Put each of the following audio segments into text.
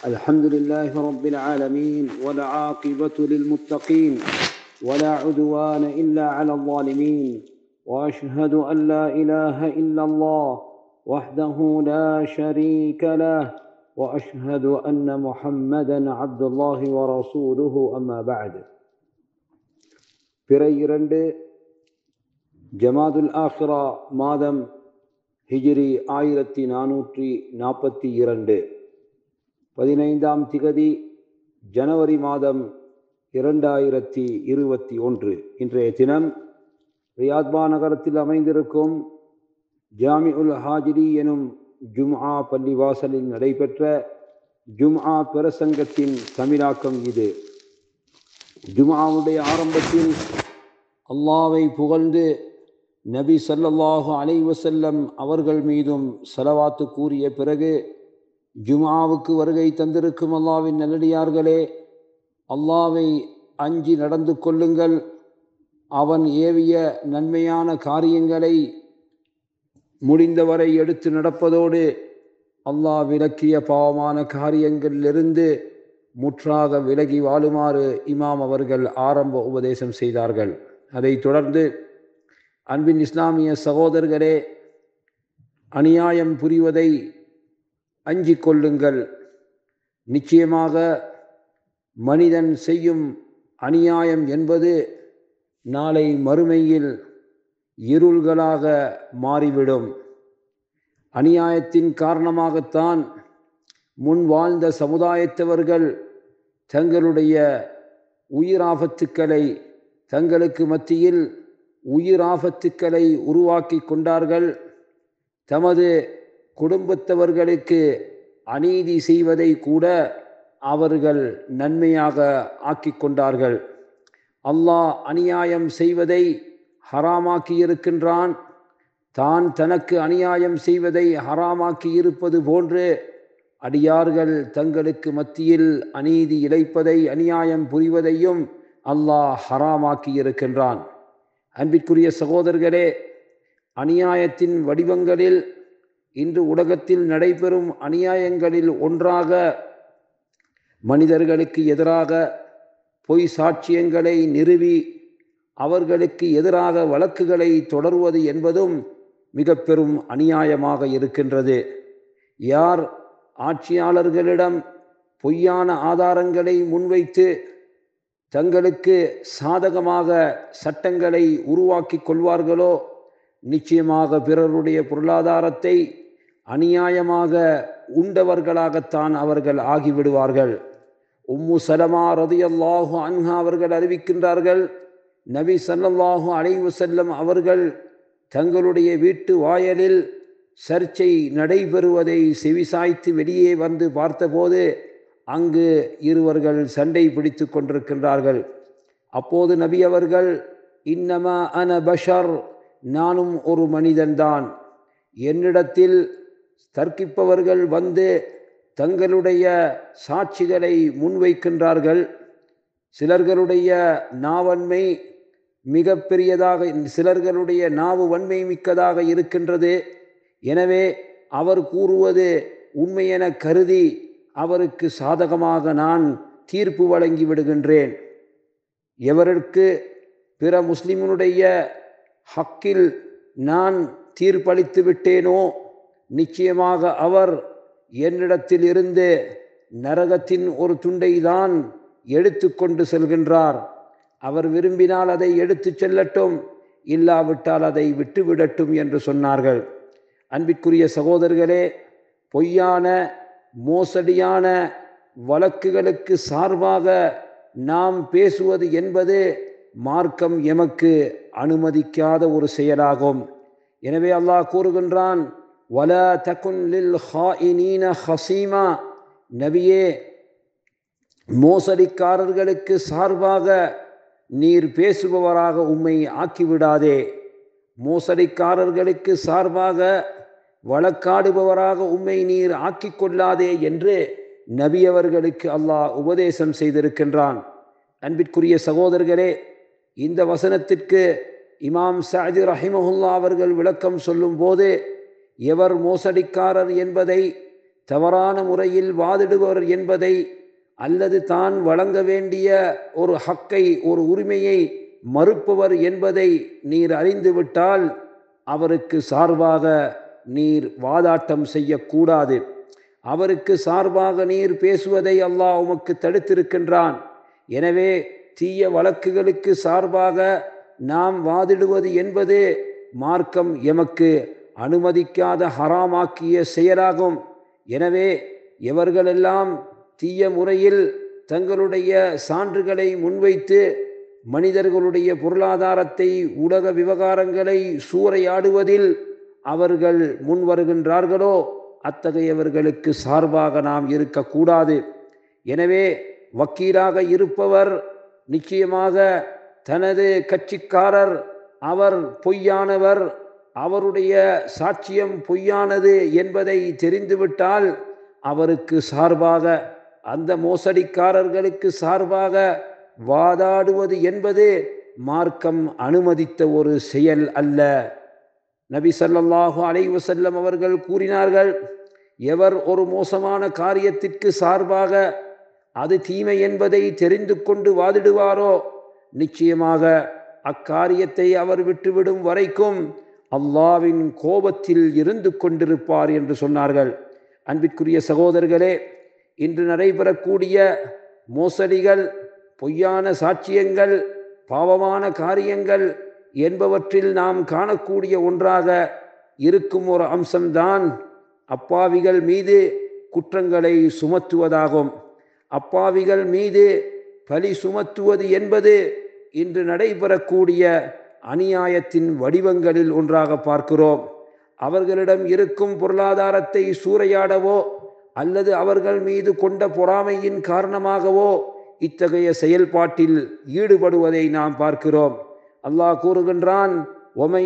الحمد لله رب العالمين والعاقبة للمتقين ولا عدوان إلا على الظالمين وأشهد أن لا إله إلا الله وحده لا شريك له وأشهد أن محمدا عبد الله ورسوله أما بعد பிறை இரண்டு ஜமாதுல் ஆஹ்ரா மாதம் ஹிஜ்ரி ஆயிரத்தி நானூற்றி நாற்பத்தி இரண்டு பதினைந்தாம் திகதி ஜனவரி மாதம் இரண்டாயிரத்தி இருபத்தி ஒன்று இன்றைய தினம் ரியாத்பா நகரத்தில் அமைந்திருக்கும் ஜாமி உல் ஹாஜிரி எனும் ஜும்ஆ பள்ளிவாசலில் நடைபெற்ற ஜும்ஆ பிரசங்கத்தின் தமிழாக்கம் இது ஜும்ஆவுடைய ஆரம்பத்தில் அல்லாவை புகழ்ந்து நபி சல்லல்லாஹு அலைவசல்லம் அவர்கள் மீதும் செலவாத்து கூறிய பிறகு ஜுமாவுக்கு வருகை தந்திருக்கும் அல்லாவின் நல்லடியார்களே அல்லாவை அஞ்சி நடந்து கொள்ளுங்கள் அவன் ஏவிய நன்மையான காரியங்களை முடிந்தவரை எடுத்து நடப்பதோடு அல்லாஹ் விலக்கிய பாவமான காரியங்களிலிருந்து முற்றாக விலகி வாழுமாறு இமாம் அவர்கள் ஆரம்ப உபதேசம் செய்தார்கள் அதைத் தொடர்ந்து அன்பின் இஸ்லாமிய சகோதரர்களே அநியாயம் புரிவதை அஞ்சிக் கொள்ளுங்கள் நிச்சயமாக மனிதன் செய்யும் அநியாயம் என்பது நாளை மறுமையில் இருள்களாக மாறிவிடும் அநியாயத்தின் காரணமாகத்தான் முன் வாழ்ந்த சமுதாயத்தவர்கள் தங்களுடைய உயிராபத்துக்களை தங்களுக்கு மத்தியில் உயிராபத்துக்களை உருவாக்கி கொண்டார்கள் தமது குடும்பத்தவர்களுக்கு அநீதி செய்வதை கூட அவர்கள் நன்மையாக ஆக்கி கொண்டார்கள் அல்லாஹ் அநியாயம் செய்வதை ஹராமாக்கி இருக்கின்றான் தான் தனக்கு அநியாயம் செய்வதை ஹராமாக்கி இருப்பது போன்று அடியார்கள் தங்களுக்கு மத்தியில் அநீதி இழைப்பதை அநியாயம் புரிவதையும் அல்லாஹ் ஹராமாக்கி இருக்கின்றான் அன்பிற்குரிய சகோதரர்களே அநியாயத்தின் வடிவங்களில் இன்று உலகத்தில் நடைபெறும் அநியாயங்களில் ஒன்றாக மனிதர்களுக்கு எதிராக பொய் சாட்சியங்களை நிறுவி அவர்களுக்கு எதிராக வழக்குகளை தொடர்வது என்பதும் மிக பெரும் அநியாயமாக இருக்கின்றது யார் ஆட்சியாளர்களிடம் பொய்யான ஆதாரங்களை முன்வைத்து தங்களுக்கு சாதகமாக சட்டங்களை உருவாக்கி கொள்வார்களோ நிச்சயமாக பிறருடைய பொருளாதாரத்தை அநியாயமாக உண்டவர்களாகத்தான் அவர்கள் ஆகிவிடுவார்கள் உம்மு சலமா ரதியல்லாஹு அன்ஹா அவர்கள் அறிவிக்கின்றார்கள் நபி சல்லல்லாஹு அலைவு செல்லம் அவர்கள் தங்களுடைய வீட்டு வாயலில் சர்ச்சை நடைபெறுவதை செவிசாய்த்து வெளியே வந்து பார்த்தபோது அங்கு இருவர்கள் சண்டை பிடித்து கொண்டிருக்கின்றார்கள் அப்போது நபி அவர்கள் இன்னமா அன பஷர் நானும் ஒரு மனிதன்தான் என்னிடத்தில் தர்க்கிப்பவர்கள் வந்து தங்களுடைய சாட்சிகளை முன்வைக்கின்றார்கள் சிலர்களுடைய நாவன்மை மிக பெரியதாக சிலர்களுடைய நாவு வன்மை மிக்கதாக இருக்கின்றது எனவே அவர் கூறுவது உண்மை என கருதி அவருக்கு சாதகமாக நான் தீர்ப்பு வழங்கி விடுகின்றேன் எவருக்கு பிற முஸ்லிமினுடைய ஹக்கில் நான் தீர்ப்பளித்து விட்டேனோ நிச்சயமாக அவர் என்னிடத்தில் இருந்து நரகத்தின் ஒரு துண்டை தான் எடுத்து கொண்டு செல்கின்றார் அவர் விரும்பினால் அதை எடுத்து செல்லட்டும் இல்லாவிட்டால் அதை விட்டுவிடட்டும் என்று சொன்னார்கள் அன்பிற்குரிய சகோதரர்களே பொய்யான மோசடியான வழக்குகளுக்கு சார்பாக நாம் பேசுவது என்பது மார்க்கம் எமக்கு அனுமதிக்காத ஒரு செயலாகும் எனவே அல்லாஹ் கூறுகின்றான் வல தகுன் லில் ஹாயினீன ஹசீமா நபியே மோசடிக்காரர்களுக்கு சார்பாக நீர் பேசுபவராக உம்மை ஆக்கிவிடாதே மோசடிக்காரர்களுக்கு சார்பாக வழக்காடுபவராக உம்மை நீர் ஆக்கிக் கொள்ளாதே என்று நபியவர்களுக்கு அல்லாஹ் உபதேசம் செய்திருக்கின்றான் அன்பிற்குரிய சகோதரர்களே இந்த வசனத்திற்கு இமாம் சாஜி ரஹிமஹுல்லா அவர்கள் விளக்கம் சொல்லும் போது எவர் மோசடிக்காரர் என்பதை தவறான முறையில் வாதிடுபவர் என்பதை அல்லது தான் வழங்க வேண்டிய ஒரு ஹக்கை ஒரு உரிமையை மறுப்பவர் என்பதை நீர் அறிந்துவிட்டால் அவருக்கு சார்பாக நீர் வாதாட்டம் செய்யக்கூடாது அவருக்கு சார்பாக நீர் பேசுவதை அல்லாஹ் உமக்கு தடுத்திருக்கின்றான் எனவே தீய வழக்குகளுக்கு சார்பாக நாம் வாதிடுவது என்பது மார்க்கம் எமக்கு அனுமதிக்காத ஹராமாக்கிய செயலாகும் எனவே எவர்களெல்லாம் தீய முறையில் தங்களுடைய சான்றுகளை முன்வைத்து மனிதர்களுடைய பொருளாதாரத்தை உலக விவகாரங்களை சூறையாடுவதில் அவர்கள் முன் வருகின்றார்களோ அத்தகையவர்களுக்கு சார்பாக நாம் இருக்கக்கூடாது எனவே வக்கீலாக இருப்பவர் நிச்சயமாக தனது கட்சிக்காரர் அவர் பொய்யானவர் அவருடைய சாட்சியம் பொய்யானது என்பதை தெரிந்துவிட்டால் அவருக்கு சார்பாக அந்த மோசடிக்காரர்களுக்கு சார்பாக வாதாடுவது என்பது மார்க்கம் அனுமதித்த ஒரு செயல் அல்ல நபி சல்லல்லாஹு அலைஹி வஸல்லம் அவர்கள் கூறினார்கள் எவர் ஒரு மோசமான காரியத்திற்கு சார்பாக அது தீமை என்பதை தெரிந்து கொண்டு வாதிடுவாரோ நிச்சயமாக அக்காரியத்தை அவர் விட்டுவிடும் வரைக்கும் அல்லாவின் கோபத்தில் இருந்து கொண்டிருப்பார் என்று சொன்னார்கள் அன்பிற்குரிய சகோதரர்களே இன்று நடைபெறக்கூடிய மோசடிகள் பொய்யான சாட்சியங்கள் பாவமான காரியங்கள் என்பவற்றில் நாம் காணக்கூடிய ஒன்றாக இருக்கும் ஒரு அம்சம்தான் அப்பாவிகள் மீது குற்றங்களை சுமத்துவதாகும் அப்பாவிகள் மீது பலி சுமத்துவது என்பது இன்று நடைபெறக்கூடிய அநியாயத்தின் வடிவங்களில் ஒன்றாக பார்க்கிறோம் அவர்களிடம் இருக்கும் பொருளாதாரத்தை சூறையாடவோ அல்லது அவர்கள் மீது கொண்ட பொறாமையின் காரணமாகவோ இத்தகைய செயல்பாட்டில் ஈடுபடுவதை நாம் பார்க்கிறோம் அல்லாஹ் கூறுகின்றான் ஒமை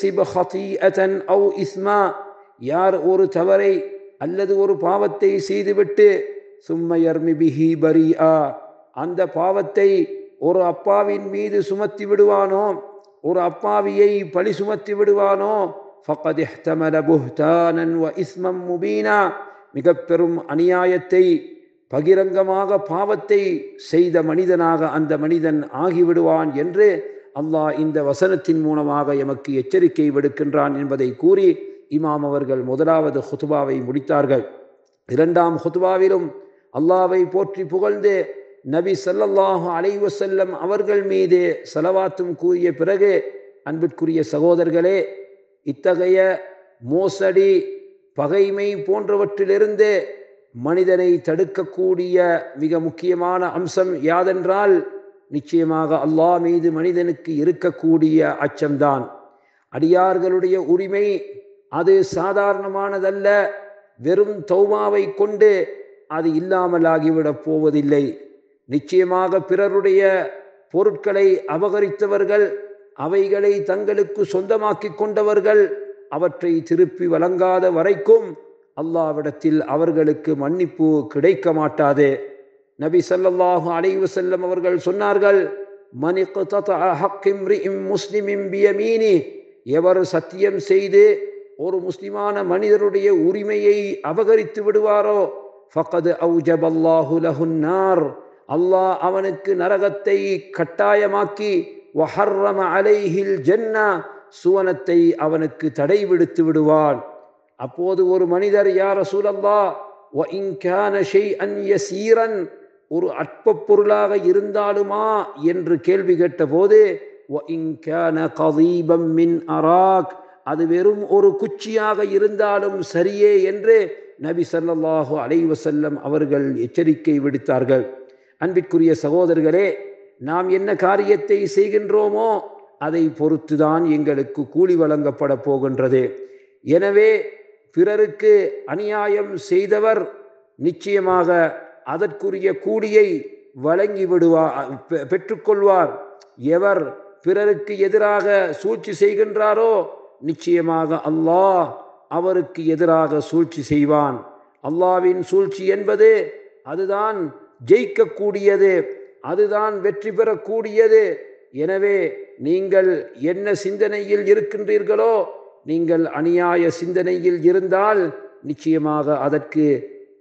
அவு இஸ்மா யார் ஒரு தவறை அல்லது ஒரு பாவத்தை செய்துவிட்டு சும்மையர்மி பிஹி பரியா அந்த பாவத்தை ஒரு அப்பாவின் மீது சுமத்தி விடுவானோ ஒரு அப்பாவியை பழி சுமத்தி விடுவானோ ஃபகத் இஹ்தமல புஹ்தானன் வ இஸ்மம் முபீனா மிக பெரும் அநியாயத்தை பகிரங்கமாக பாவத்தை செய்த மனிதனாக அந்த மனிதன் ஆகிவிடுவான் என்று அல்லாஹ் இந்த வசனத்தின் மூலமாக எமக்கு எச்சரிக்கை விடுக்கின்றான் என்பதை கூறி இமாம் அவர்கள் முதலாவது ஹுதுபாவை முடித்தார்கள் இரண்டாம் ஹுதுபாவிலும் அல்லாவை போற்றி புகழ்ந்து நபி சல்லல்லாஹு அலைவசல்லம் அவர்கள் மீது செலவாத்தும் கூறிய பிறகு அன்பிற்குரிய சகோதரர்களே இத்தகைய மோசடி பகைமை போன்றவற்றிலிருந்து மனிதனை தடுக்கக்கூடிய மிக முக்கியமான அம்சம் யாதென்றால் நிச்சயமாக அல்லாஹ் மீது மனிதனுக்கு இருக்கக்கூடிய அச்சம்தான் அடியார்களுடைய உரிமை அது சாதாரணமானதல்ல வெறும் தௌமாவை கொண்டு அது இல்லாமலாகிவிடப் போவதில்லை நிச்சயமாக பிறருடைய பொருட்களை அபகரித்தவர்கள் அவைகளை தங்களுக்கு சொந்தமாக்கி கொண்டவர்கள் அவற்றை திருப்பி வழங்காத வரைக்கும் அல்லாவிடத்தில் அவர்களுக்கு மன்னிப்பு கிடைக்க மாட்டாது நபி சல்லல்லாஹு அலைவு செல்லம் அவர்கள் சொன்னார்கள் முஸ்லிமின் எவர் சத்தியம் செய்து ஒரு முஸ்லிமான மனிதருடைய உரிமையை அபகரித்து விடுவாரோ ஃபகது அவுஜபல்லாஹு லஹுன்னார் அல்லாஹ் அவனுக்கு நரகத்தை கட்டாயமாக்கி வஹர்ரம அலைஹில் ஜன்னா சுவனத்தை அவனுக்கு தடை விடுத்து விடுவான் அப்போது ஒரு மனிதர் யார் சூழல்லா யசீரன் ஒரு அற்ப பொருளாக இருந்தாலுமா என்று கேள்வி கேட்ட போது மின் அராக் அது வெறும் ஒரு குச்சியாக இருந்தாலும் சரியே என்று நபி சல்லாஹூ அலைவசல்லம் அவர்கள் எச்சரிக்கை விடுத்தார்கள் அன்பிற்குரிய சகோதரர்களே நாம் என்ன காரியத்தை செய்கின்றோமோ அதை பொறுத்துதான் எங்களுக்கு கூலி வழங்கப்பட போகின்றது எனவே பிறருக்கு அநியாயம் செய்தவர் நிச்சயமாக அதற்குரிய கூலியை வழங்கி விடுவார் பெற்றுக்கொள்வார் எவர் பிறருக்கு எதிராக சூழ்ச்சி செய்கின்றாரோ நிச்சயமாக அல்லாஹ் அவருக்கு எதிராக சூழ்ச்சி செய்வான் அல்லாவின் சூழ்ச்சி என்பது அதுதான் ஜெயிக்கக்கூடியது அதுதான் வெற்றி பெறக்கூடியது எனவே நீங்கள் என்ன சிந்தனையில் இருக்கின்றீர்களோ நீங்கள் அநியாய சிந்தனையில் இருந்தால் நிச்சயமாக அதற்கு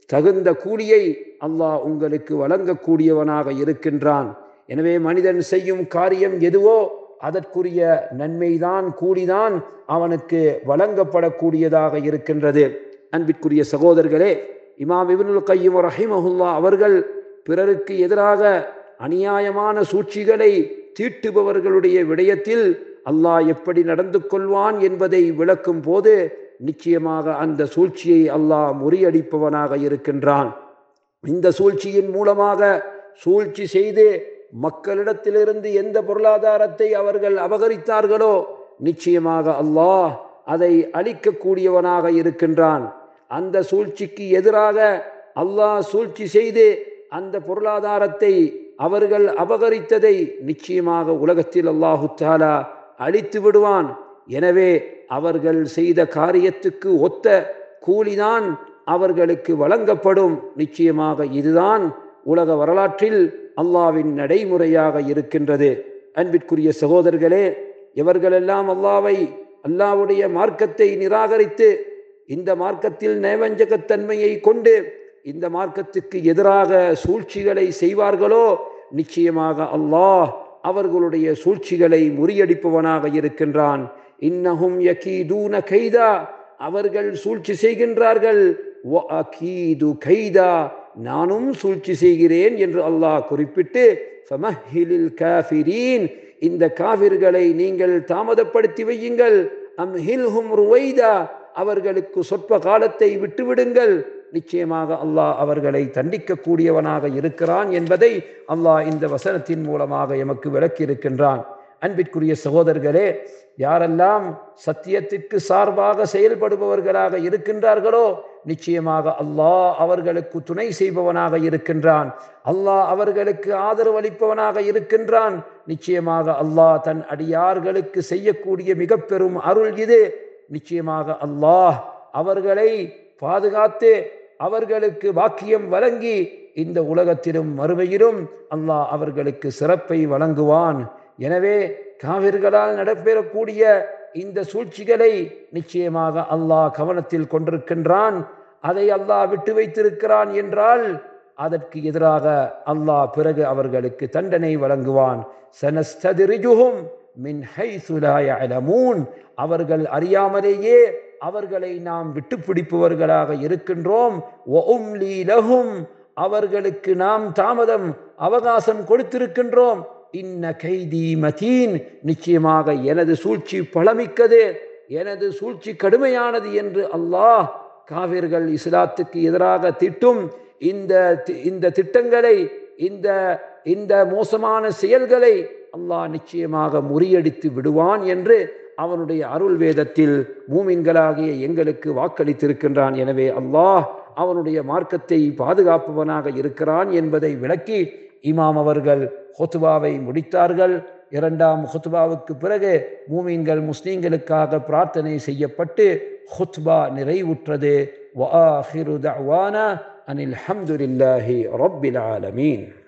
தகுந்த கூலியை அல்லாஹ் உங்களுக்கு வழங்கக்கூடியவனாக இருக்கின்றான் எனவே மனிதன் செய்யும் காரியம் எதுவோ அதற்குரிய நன்மைதான் கூலிதான் அவனுக்கு வழங்கப்படக்கூடியதாக இருக்கின்றது அன்பிற்குரிய சகோதரர்களே இமாம் இபினுல் கையும் ரஹிமஹுல்லா அவர்கள் பிறருக்கு எதிராக அநியாயமான சூழ்ச்சிகளை தீட்டுபவர்களுடைய விடயத்தில் அல்லாஹ் எப்படி நடந்து கொள்வான் என்பதை விளக்கும் போது நிச்சயமாக அந்த சூழ்ச்சியை அல்லாஹ் முறியடிப்பவனாக இருக்கின்றான் இந்த சூழ்ச்சியின் மூலமாக சூழ்ச்சி செய்து மக்களிடத்திலிருந்து எந்த பொருளாதாரத்தை அவர்கள் அபகரித்தார்களோ நிச்சயமாக அல்லாஹ் அதை அழிக்கக்கூடியவனாக இருக்கின்றான் அந்த சூழ்ச்சிக்கு எதிராக அல்லாஹ் சூழ்ச்சி செய்து அந்த பொருளாதாரத்தை அவர்கள் அபகரித்ததை நிச்சயமாக உலகத்தில் அல்லாஹு தாலா அழித்து விடுவான் எனவே அவர்கள் செய்த காரியத்துக்கு ஒத்த கூலிதான் அவர்களுக்கு வழங்கப்படும் நிச்சயமாக இதுதான் உலக வரலாற்றில் அல்லாவின் நடைமுறையாக இருக்கின்றது அன்பிற்குரிய சகோதரர்களே எவர்களெல்லாம் அல்லாவை அல்லாவுடைய மார்க்கத்தை நிராகரித்து இந்த மார்க்கத்தில் நயவஞ்சகத்தன்மையை கொண்டு இந்த மார்க்கத்துக்கு எதிராக சூழ்ச்சிகளை செய்வார்களோ நிச்சயமாக அல்லாஹ் அவர்களுடைய சூழ்ச்சிகளை முறியடிப்பவனாக இருக்கின்றான் இன்னஹும் யகீதூன கைதா அவர்கள் சூழ்ச்சி செய்கின்றார்கள் கைதா நானும் சூழ்ச்சி செய்கிறேன் என்று அல்லாஹ் குறிப்பிட்டு இந்த காவிர்களை நீங்கள் தாமதப்படுத்தி வையுங்கள் அம்ஹில்ஹும் ருவைதா அவர்களுக்கு சொற்ப காலத்தை விட்டுவிடுங்கள் நிச்சயமாக அல்லாஹ் அவர்களை தண்டிக்க கூடியவனாக இருக்கிறான் என்பதை அல்லாஹ் இந்த வசனத்தின் மூலமாக எமக்கு விளக்கி இருக்கின்றான் அன்பிற்குரிய சகோதரர்களே யாரெல்லாம் சத்தியத்திற்கு சார்பாக செயல்படுபவர்களாக இருக்கின்றார்களோ நிச்சயமாக அல்லாஹ் அவர்களுக்கு துணை செய்பவனாக இருக்கின்றான் அல்லாஹ் அவர்களுக்கு ஆதரவு அளிப்பவனாக இருக்கின்றான் நிச்சயமாக அல்லாஹ் தன் அடியார்களுக்கு செய்யக்கூடிய மிக பெரும் அருள் இது நிச்சயமாக அல்லாஹ் அவர்களை பாதுகாத்து அவர்களுக்கு வாக்கியம் வழங்கி இந்த உலகத்திலும் மறுமையிலும் அல்லாஹ் அவர்களுக்கு சிறப்பை வழங்குவான் எனவே காவிர்களால் நடைபெறக்கூடிய இந்த சூழ்ச்சிகளை நிச்சயமாக அல்லாஹ் கவனத்தில் கொண்டிருக்கின்றான் அதை அல்லாஹ் விட்டு வைத்திருக்கிறான் என்றால் அதற்கு எதிராக அல்லாஹ் பிறகு அவர்களுக்கு தண்டனை வழங்குவான் சனஸ்ததிரிஜுஹும் மின் ஹைசுலாயலமூன் அவர்கள் அறியாமலேயே அவர்களை நாம் விட்டு பிடிப்பவர்களாக இருக்கின்றோம் அவர்களுக்கு நாம் தாமதம் அவகாசம் கொடுத்திருக்கின்றோம் இன்ன கைதி மதீன் நிச்சயமாக எனது சூழ்ச்சி பழமிக்கது எனது சூழ்ச்சி கடுமையானது என்று அல்லாஹ் காவிர்கள் இஸ்லாத்துக்கு எதிராக திட்டும் இந்த இந்த திட்டங்களை இந்த இந்த மோசமான செயல்களை அல்லாஹ் நிச்சயமாக முறியடித்து விடுவான் என்று அவனுடைய அருள் வேதத்தில் மூமின்களாகிய எங்களுக்கு வாக்களித்திருக்கின்றான் எனவே அல்லாஹ் அவனுடைய மார்க்கத்தை பாதுகாப்பவனாக இருக்கிறான் என்பதை விளக்கி இமாம் அவர்கள் ஹொத்துபாவை முடித்தார்கள் இரண்டாம் ஹுத்பாவுக்கு பிறகு மூமீன்கள் முஸ்லீம்களுக்காக பிரார்த்தனை செய்யப்பட்டு ஹுத்பா நிறைவுற்றது وآخر دعوانا أن الحمد لله رب العالمين